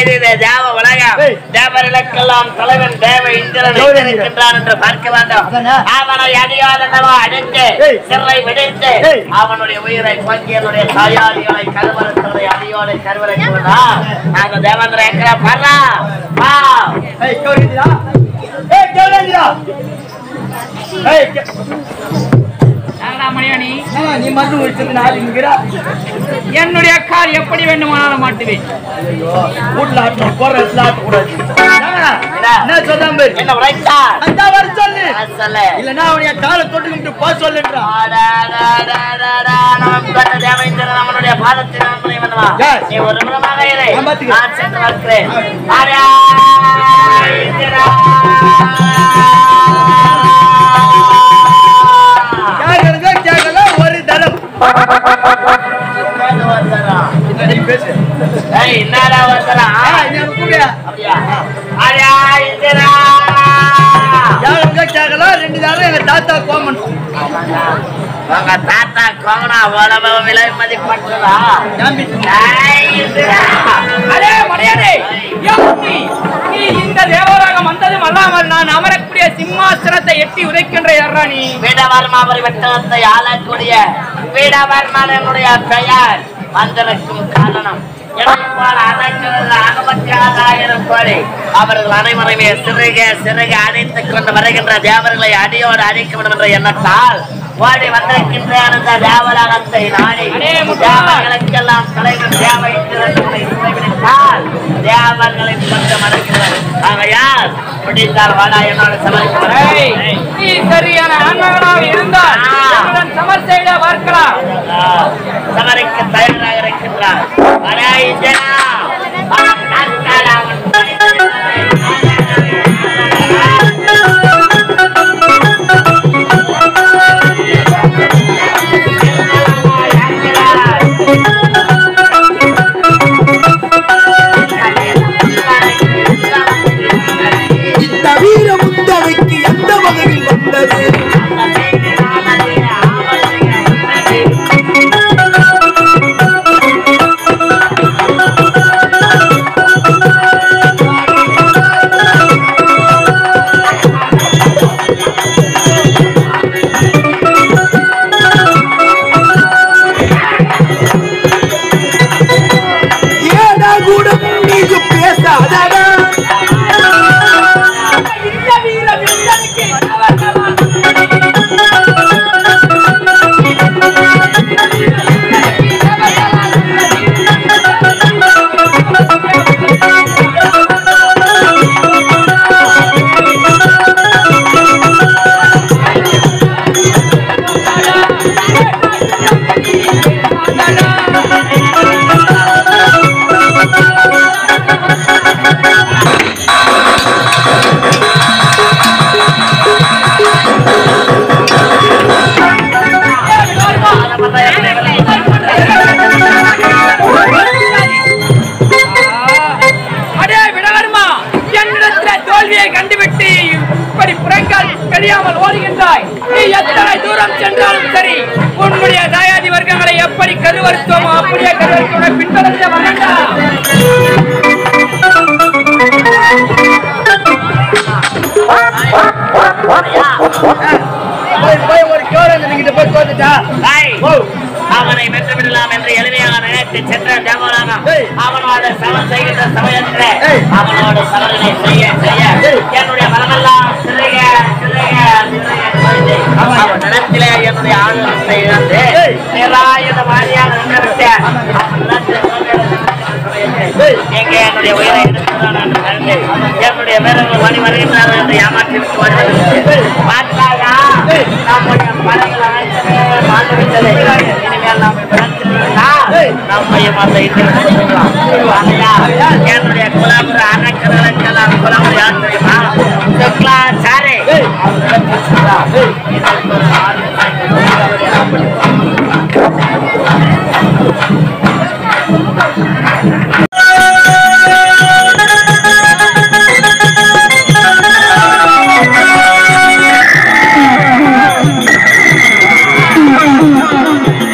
இது தேவ உலகம் ஏய். தேவர்களுக்கெல்லாம் தலைவன் தேவ இந்திரன் கௌரவம் இருக்கின்றான் என்று பார்க்க வேண்டும் அதானே? அவனை அடியாதனவோ அடித்து ஏய். சிறை விடுத்து ஏய். அவனுடைய உயிரை பங்கியனுடைய தாயாரிகளை கருவறுத்ததை அடியோட கருவறைக்குவதா நாங்க தேவேந்திர எங்கிற பர்றா வா ஏய் கௌரந்திரா ஏய் கௌரந்திரா ஏய் கே- மணியாணி ஆமா, நீ மட்டும் முடிச்சிருக்க நாள் இங்கிறா என்னுடைய கார் எப்படி வேண்டுமானாலும் மாட்டுவேன் வீட்டுல ஆட்டணும் போற இடத்துல ஆட்டக்கூடாது ஏங்கடா, என்ன சொல்றான் பாரு என்ன உரைத்தா அந்த வர சொல்லு சொல்லு இல்லன்னா அவனைய காலை தொட்டு கும்பிட்டு போ சொல்லுன்றா நம்மளுடைய பாதத்தில் நன்மை பண்ணுவா Yes. நீ ஒரு புறமாக இரு நான் பார்த்துக்கிறேன். நான் சென்று பார்க்கிறேன் ஆரா, இந்திரா. கேட்கறதோ கேட்கல ஒரு தரம் உட்கார்ந்து வந்துடுறான். நீ பேசு ஏய், என்னடா வந்துடுறான்? ஆ, நீ அவனை கூப்பிடு. அப்படியா? ஆரா, இந்திரா. கேட்கறதோ கேட்கல ரெண்டு தரம் எங்க தாத்தா கோமன் உங்க தாத்தா கோவனா உடம்பு விலை மதிப்பற்றதா ஏன் ஏய், இந்திரா. அடே மணியாணி யோகி, நீ இந்த தேவராகம் வந்ததும் அல்லாமல் நான் அமரக்கூடிய சிம்மாசனத்தை எட்டி உதைக்கின்ற யாரா நீ வீடவர்மாபுரி வட்டத்தை ஆளக்கூடிய வீடவர்மன் என்னுடைய பெயர் வந்திருக்கும் காரணம் என்னைப் போல அனைத்து அறுபத்தி ஆறாயிரம் கோடி அவர்கள் அனைவருமே சிறுக சிறுக அணைத்துக் கொண்டு வருகின்ற தேவர்களை அடியோடு அழிக்க வேண்டும் என்ற எண்ணத்தால் ஓடி வந்திருக்கின்ற அந்த தேவராகத்தை நாடி அடே முட்டா. தேவர்களுக்கெல்லாம் தலைவர் தேவை திறன்களை சிறைவிடித்தால் தேவர்களை கொஞ்சம் அடைக்கிறது ஆகையால் பிடித்தால் வாடா என்னோட ஏய், சமர்ப்பிக்கிறேன் நீ சரியான ஆண்மகனாக இருந்தால் ஆ. என்னுடன் சமர் செய்த பார்க்கலாம் சமரிக்கு தயாராக இருக்கின்றார் வரா இந்திரா. அவன் நாட்கால் அவன் இந்த வீர முந்தனைக்கு எந்த வகையில் வந்தது ஏடா கூட நீங்க பேசாதடா இந்த வீர வில்லனுக்கு அடே விடவர்மா என்னிடத்தில் தோல்வியை கண்டுவிட்டு இப்படி புறங்கால் தெரியாமல் ஓடுகின்றாய் நீ எத்தனை தூரம் சென்றாலும் சரி உன்னுடைய தயாதி வர்க்கங்களை எப்படி கருவறுத்தோமோ அப்படியே கருவறுத்தோட பின்தொடர்ந்து வரண்டா போய் போய் ஒரு கௌரவங்கிட்ட போய் தோத்துட்டா ஐய், ஓ அவனை வென்று விடலாம் என்று எளிமையாக நினைத்து சென்ற தேவராகம் ஏய். அவனோட சமர் செய்கின்ற சமயத்திலே ஏய். அவனோட சமரனை செய்ய செய்ய ஏய். என்னுடைய மனமெல்லாம் சிறுக சிறுக சிறுக குறைந்து ஆமா. அவன் இடத்திலே என்னுடைய ஆளுநத்தை இழந்து ஏய். நிராயுத வாரியாக நின்றுவிட்டு அவன் இடத்தில் சமயத்தில் ஏய். எங்கே என்னுடைய உயிரை எடுத்துதான் என்று கண்டு என்னுடைய வீரர்கள் வழி வருகின்றார்கள் என்று ஏமாற்றிவிட்டு வருகிறது பார்த்தாயா ஏய். நம்முடைய படைகள் அனைத்துமே மாண்டுவிட்டது இனிமேல் நாம் இடத்தில் இருந்தால் ஏய். நம்மையும் அந்த இதில் கொண்டுவிடலாம். ஆகையா, என்னுடைய குலமுறை அறக்கடலுக்கெல்லாம் குலமுறை யார் தெரியுமா சுக்லாச்சாரி ஏய். அவரிடத்தில் சென்றார். இதற்கு ஒரு ஆறு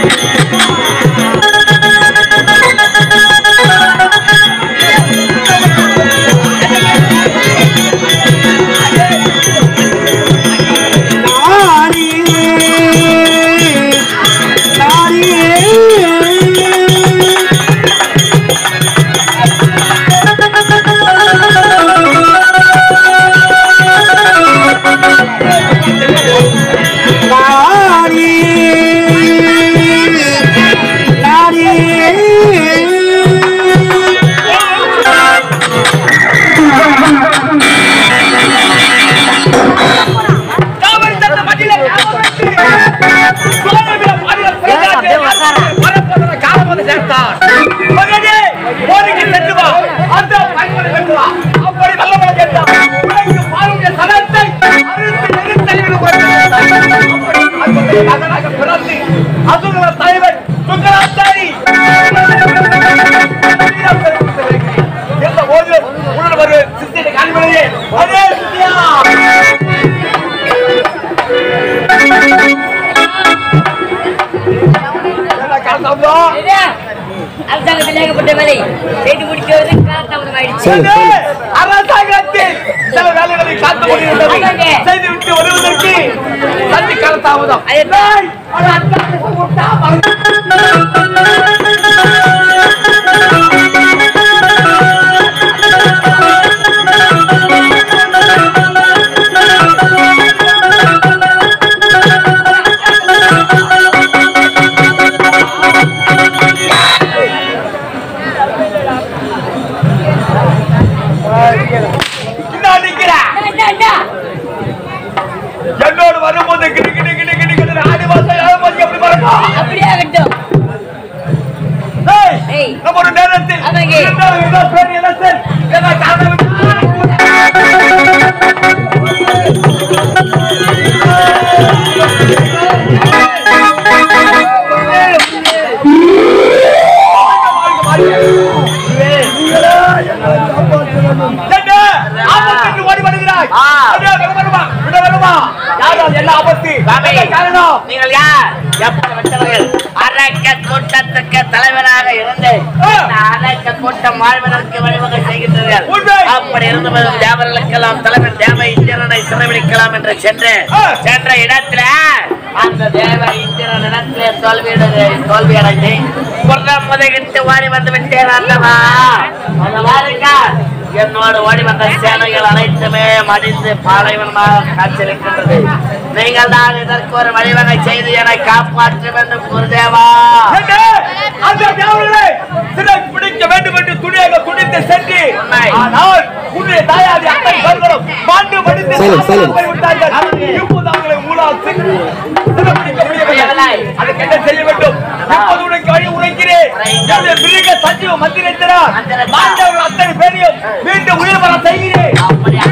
ஏடா அசுர தலைவன் சுங்கராச்சாரி எந்த போது உடன் வருவேன் சித்தியை காண்பதையே அதே சித்தியா என்ன காரணம் அரசாங்கத்தில் ஏகப்பட்ட வேலை செய்து முடிக்கிறது காலதாமதம் ஆயிடுச்சு அது அரசாங்கத்தில் சில வேலைகளை காத்து கொண்டிருந்தது ஆமாங்க. செய்துவிட்டு வருவதற்கு சந்தி கால தாமதம் அதுதான். அது அத்தானுக்கு விட்டா மறந்து- இந்தா நிக்கிறா. என்ன, என்ன? என்னோடு வரும்போது கிடு கிடு கிடு கிடு கிடு ஆடி மாசம் ஏழு மாசம் எப்படி பறக்கும் அப்படியே ஆகட்டும் ஏய், ஏய். நம்ம ஒரு நேரத்தில் ஆமாங்க. என்ன என்ன சரி, என்ன சரி, என்ன காரணம் என்ன? ஆபத்துக்கு ஓடி வருகிறாய். ஆ. அடே, விட வருமா? விட வருமா? யாரால் என்ன ஆபத்து? சாமி, என்ன காரணம்? நீங்கள் யார் எப்படி வந்தவர்கள் அரக்க கூட்டத்துக்கு தலைவராக இருந்து ஆ. இந்த அரக்க கூட்டம் வாழ்வதற்கு வழிவகை செய்கின்றீர்கள் உண்மை. அப்படி இருந்தபோதும் தேவர்களுக்கெல்லாம் தலைவன் தேவ இந்திரனை சிறைபிடிக்கலாம் என்று சென்று ஆ. சென்ற இடத்துல அந்த தேவ இந்திரன் இடத்துல தோல்வி தோல்வி அடைந்து குற்றம் முதைகிட்டு ஓடி வந்து விட்டேன் அல்லவா அந்த வாருங்க என்னோடு ஓடி வந்த சேனைகள் அனைத்துமே மடிந்து பாலைவனமாக காட்சியளிக்கின்றது நீங்கள் தான் இதற்கு ஒரு வழிவகை செய்து என்னை காப்பாற்ற வேண்டும் குருதேவா என்ன? அந்த தேவர்களை சிறை பிடிக்க வேண்டும் என்று துணியாக துணித்து சென்று உண்மை. ஆனால் உன்னுடைய தாயாதி அத்தை பெண்களும் மாண்டு மடிந்து சாம்பலாக போய்விட்டார்கள். இப்போது அவர்களை ஊழால் சிறை சிறைப்பிடிக்க முடியவில்லை. முடியவில்லை. அதுக்கு என்ன செய்ய வேண்டும் இப்போது உனக்கு வழி உரைக்கிறேன் என்னுடைய மிருக சஞ்சீவ மந்திரத்தினால் மந்திரத்தினால். மாண்டவர்கள் அத்தனை பேரையும் மீண்டும் உயிர் வர செய்கிறேன் அப்படியா?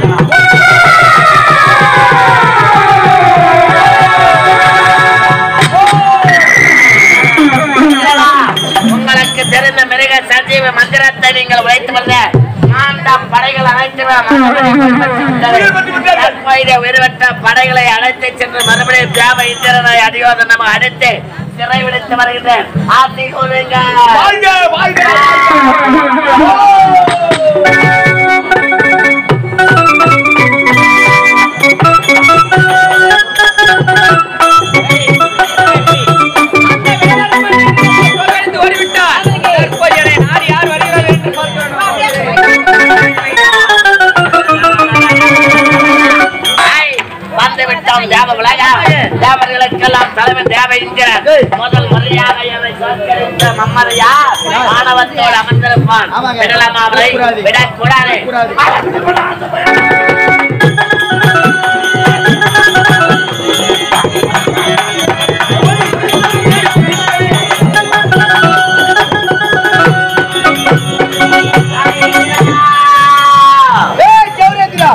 தேவா, உங்களுக்கு தெரிந்த மிருக சஞ்சீவ மந்திரத்தை நீங்கள் உழைத்து வந்த மாண்டம் படைகள் அனைத்துமே மறுபடியும் தற்போதைய உயிர்வற்ற படைகளை அழைத்து சென்று மறுபடியும் தேவ இந்திரனை அடியோதனம் அடித்து சிறை விடுத்து வருகின்றேன் ஆசி கூறுங்க வாழ்க வாழ்க தோல்வியடைந்து ஓடிவிட்டார் தற்போது என்னை நாடி யார் வருகிறார்கள் என்று பார்க்கிறோம் ஐ, வந்து விட்டோம் தேவ உலகம் தேவர்களுக்கெல்லாம் தலைவன் தேவ இந்திரன் முதல் முறையாக என்னை சோற்கடித்த மம்மரையா மாணவத்தோடு அமர்ந்திருப்பான் விடலாமா அவரை விடக்கூடாது ஏய் கௌரேந்திரா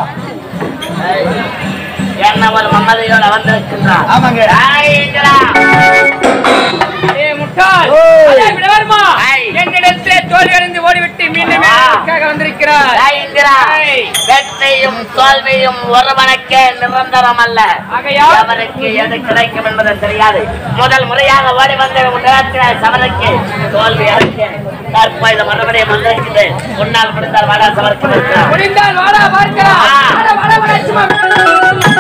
என்ன ஒரு மம்மதையோடு அமர்ந்திருக்கின்றான் ஆமாங்க. ஐ, இந்திரா. ஏய் முட்டாள் ஓய். அதே விடவருமா ஐ. என்னிடத்திலே தோல்வியடைந்து ஓடிவிட்டு மீண்டும் ஆ. எதற்காக வந்திருக்கிறார் ஐ, இந்திரா. ஐ. வெற்றியும் தோல்வியும் ஒருவனுக்கே நிரந்தரம் அல்ல ஆகையால் அவருக்கு எது கிடைக்கும் என்பது தெரியாது முதல் முறையாக ஓடி வந்த உன்னிடத்திலே சவருக்கு தோல்வி அடைக்க தற்போது மறுபடியும் வந்திருக்கிறேன் உன்னால் முடிந்தால் வாடா சவருக்கு இருக்கிறார் முடிந்தால் வாடா பார்க்கலாம் ஆ. வாடா, வாடா, வாடா, சும்மா.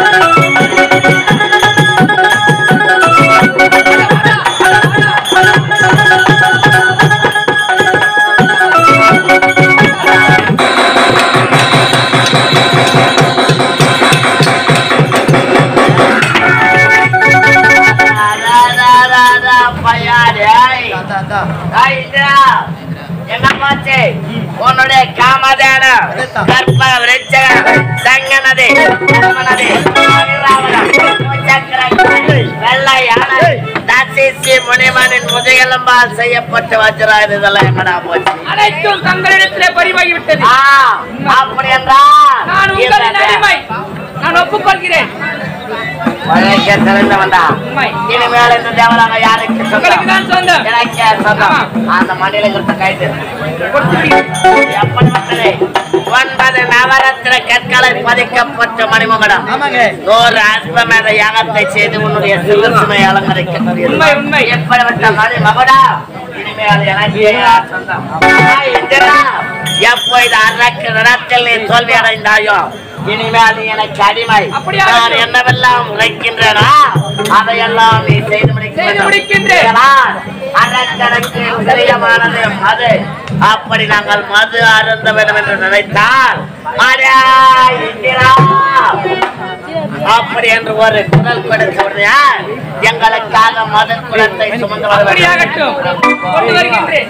என்ன போச்சு உன்னுடைய காமதேனம் கற்ப விருட்சகம் சங்கனது கர்மனது ராவணம், பூச்சக்கரம், வெள்ளை யானை தசிசி முனிவனின் முதுகெலும்பால் செய்யப்பட்ட வஜ்ராயுத இதெல்லாம் எங்கடா போச்சு அனைத்தும் தங்களிடத்திலே பறிவாகிவிட்டது ஆ, அப்படி என்றால் நான் உங்களின் இந்த அடிமை நான் ஒப்புக்கொள்கிறேன் உனக்கே தெரிந்தவன்டா உண்மை. இனிமேல் இந்த தேவராக யாருக்கு உங்களுக்கு தான் சொந்தம். எனக்கே சொந்தம் அந்த மண்டியில கொடுத்த கைது எப்படிப்பட்டது ஒன்பது நவரத்தின கற்களை பதிக்கப்பட்ட மணிமகடம் ஆமாங்க நூறு அஸ்வமேத யாகத்தை செய்து உன்னுடைய சிவசுமை அலங்கரிக்க உண்மை, உண்மை. எப்படிப்பட்ட மணி மகடா இனிமேல் எனக்கே சொந்தம் ஆ, இந்திரா எப்போ இது அரக்கு நடத்தில் நீ தோல்வி அடைந்தாயோ இனிமேல் நீ எனக்கு அடிமை அப்படியா நான் இருக்கட்டும். என்னவெல்லாம் உரைக்கின்றேனா அதையெல்லாம் நீ செய்து முடிக்க செய்து வேண்டும். முடிக்கின்றேன். இதனால் அரக்கனுக்கு பிரியமானது மது அப்படி நாங்கள் மது அருந்த வேண்டும் என்று நினைத்தால் அடா, இந்திரா அப்படி என்று ஒரு குரல் கொடுக்க உடனே எங்களுக்காக மது குலத்தை சுமந்து வர வேண்டும். அப்படியாகட்டும் கொண்டு வருகின்றேன்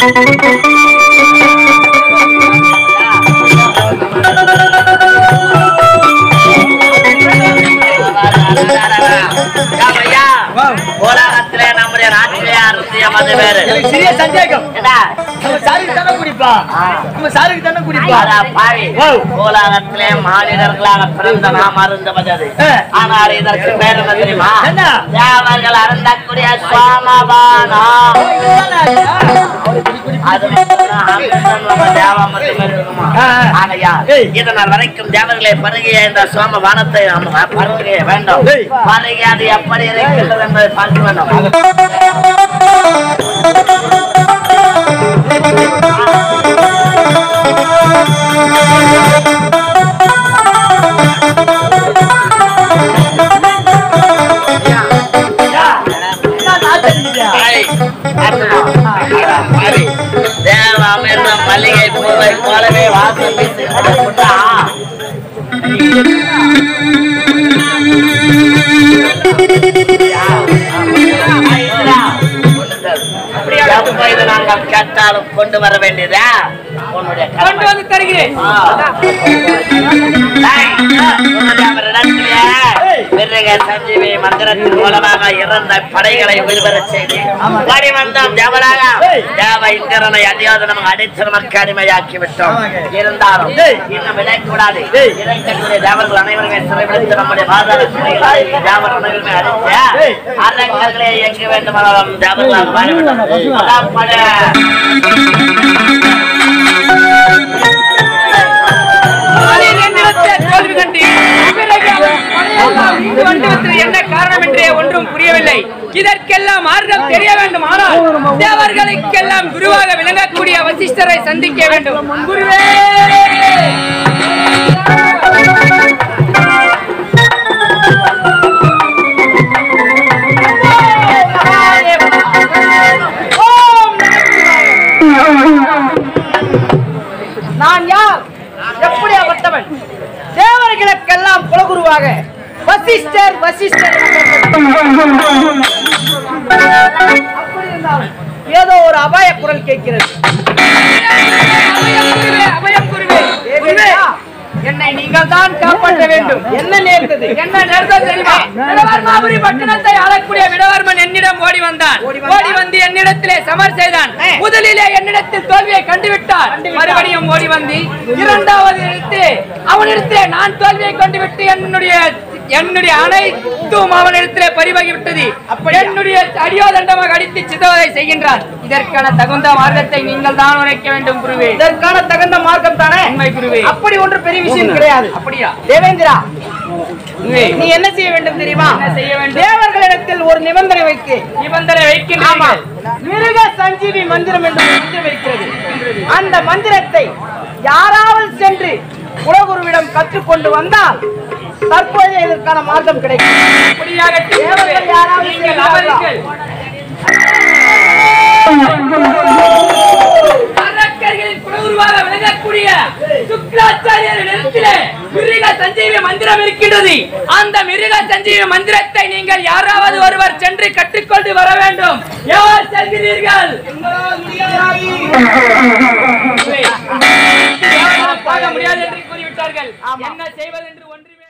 ஐயா, உலகத்திலே நம்முடைய நாட்டிலே அருந்திய மது வேறு எனக்கு சிறிய சந்தேகம் என்ன? நம்ம சாருக்கு தானே குடிப்பா நம்ம சாருக்கு தானே குடிப்பா அடா பாவி, ஓ. உலகத்திலே மானிடர்களாக பிறந்த நாம் அருந்துவது அது. ஆ. ஆனால் இதற்கு பேர் என்ன தெரியுமா என்ன? தேவர்கள் அருந்தக்கூடிய சோமபானம் அது மட்டும்தான் அமிர்தம் நம்ம தேவாமிர்தம் இருக்குமா? ஆ, ஆ. ஆகையால் ஏய். இதனால் வரைக்கும் தேவர்களை பருகிய இந்த சோமபானத்தை நாம் பருகிய வேண்டும் ஏய். பருகி அது எப்படி இருக்கின்றது என்பதை பார்க்க வேண்டும் ஐய், அற்புதம். அடா, பாவி. தேவாமிர்தம் மல்லிகை பூவை போலவே வாசம் வீசுகிறது புட்டா. ஐயா, கொண்டுதல். எப்ப இது நாங்கள் கேட்டாலும் கொண்டு வர வேண்டியதா உன்னுடைய கொண்டு கடமை. வந்து தருகிறேன் ஆ. ஐய், உன்னுடைய அவரிடத்திலே மிருக சஞ்சீவி மந்திரத்தின் மூலமாக இறந்த படைகளை விடுபடச் செய்து வடிவந்தம் தேவராக தேவ இந்திரனை அடியாவது நமக்கு அடித்து நமக்கு அடிமையாக்கி விட்டோம் ஆமாங்க. இருந்தாலும் ஏய். இன்னும் விடக்கூடாது ஏய். இறைக்கக்கூடிய தேவர்கள் அனைவருமே சிறைபிடித்து நம்முடைய பாதாள சிறைகளை தேவர் அனைவருமே அடித்து ஏய். அரங்கர்களை இயக்க வேண்டுமானாலும் தேவர்களாக வாழ வேண்டும் அதான் பல அதில் என்னிடத்திலே தோல்வி கண்டு பிறகு அவர் படையெல்லாம் இங்கு வந்ததற்கு என்ன காரணம் என்றே ஒன்றும் புரியவில்லை இதற்கெல்லாம் மார்க்கம் தெரிய வேண்டும் ஆனால் தேவர்களுக்கெல்லாம் குருவாக விளங்கக்கூடிய வசிஷ்டரை சந்திக்க வேண்டும் குருவே ஓம் நான் யார் எப்படியாப்பட்டவன் தேவர்களுக்கெல்லாம் குலகுருவாக வசிஷ்டர் வசிஷ்டர் அப்படி இருந்தாலும் ஏதோ ஒரு அபாய குரல் கேட்கிறது அபயம் குருவே அபயம் குருவே குருவே தேவேந்திரா, என்னை நீங்கள் தான் காப்பாற்ற வேண்டும் என்ன நேர்ந்தது என்ன நேர்ந்தது தெரியுமா விடவர்மாபுரி பட்டணத்தை ஆளக்கூடிய விடவர்மன் என்னிடம் ஓடி வந்தான் ஓடி வந்தான்? ஓடி வந்து என்னிடத்திலே சமர் செய்தான் ஆ. முதலிலே என்னிடத்தில் தோல்வியை கண்டுவிட்டார் மறுபடியும் ஓடி வந்து இரண்டாவது இடத்து அவனிடத்திலே நான் தோல்வியை கண்டுவிட்டு என்னுடைய என்னுடைய அனைத்தும் அவனிடத்திலே பறிவாகி விட்டது என்னுடைய அடியோதண்டமாக அடித்து சிதவதை செய்கின்றான் இதற்கான தகுந்த மார்க்கத்தை நீங்கள் தான் உரைக்க வேண்டும் குருவே இதற்கான தகுந்த மார்க்கம் தானே உண்மை குருவே அப்படி ஒன்று பெரிய விஷயம் கிடையாது அப்படியா தேவேந்திரா குருவே நீ என்ன செய்ய வேண்டும் தெரியுமா என்ன செய்ய வேண்டும்? தேவர்களிடத்தில் ஒரு நிபந்தனை வைத்து நிபந்தனை ஆமா வைக்கின்றீர்கள் மிருக சஞ்சீவி மந்திரம் என்று ஒரு மந்திரம் இருக்கிறது அந்த மந்திரத்தை யாராவது சென்று குலகுருவிடம் கற்றுக்கொண்டு வந்தால் தற்போது இதற்கான மார்க்கம் கிடைக்கும் அப்படியாக தேவர்கள் யாராவது நீங்கள் செய்வார்களா? அமருங்கள் அரக்கர்களின் குலகுருவாக விளங்கக்கூடிய சுக்ராச்சாரியர் இடத்திலே மிருக சஞ்சீவி மந்திரம் இருக்கின்றது அந்த மிருக சஞ்சீவி மந்திரத்தை நீங்கள் யாராவது ஒருவர் சென்று கற்றுக்கொண்டு வர வேண்டும் யார் செல்கிறீர்கள் யாராலும் பார்க்க முடியாது என்று கூறிவிட்டார்கள் என்ன செய்வது என்று ஒன்று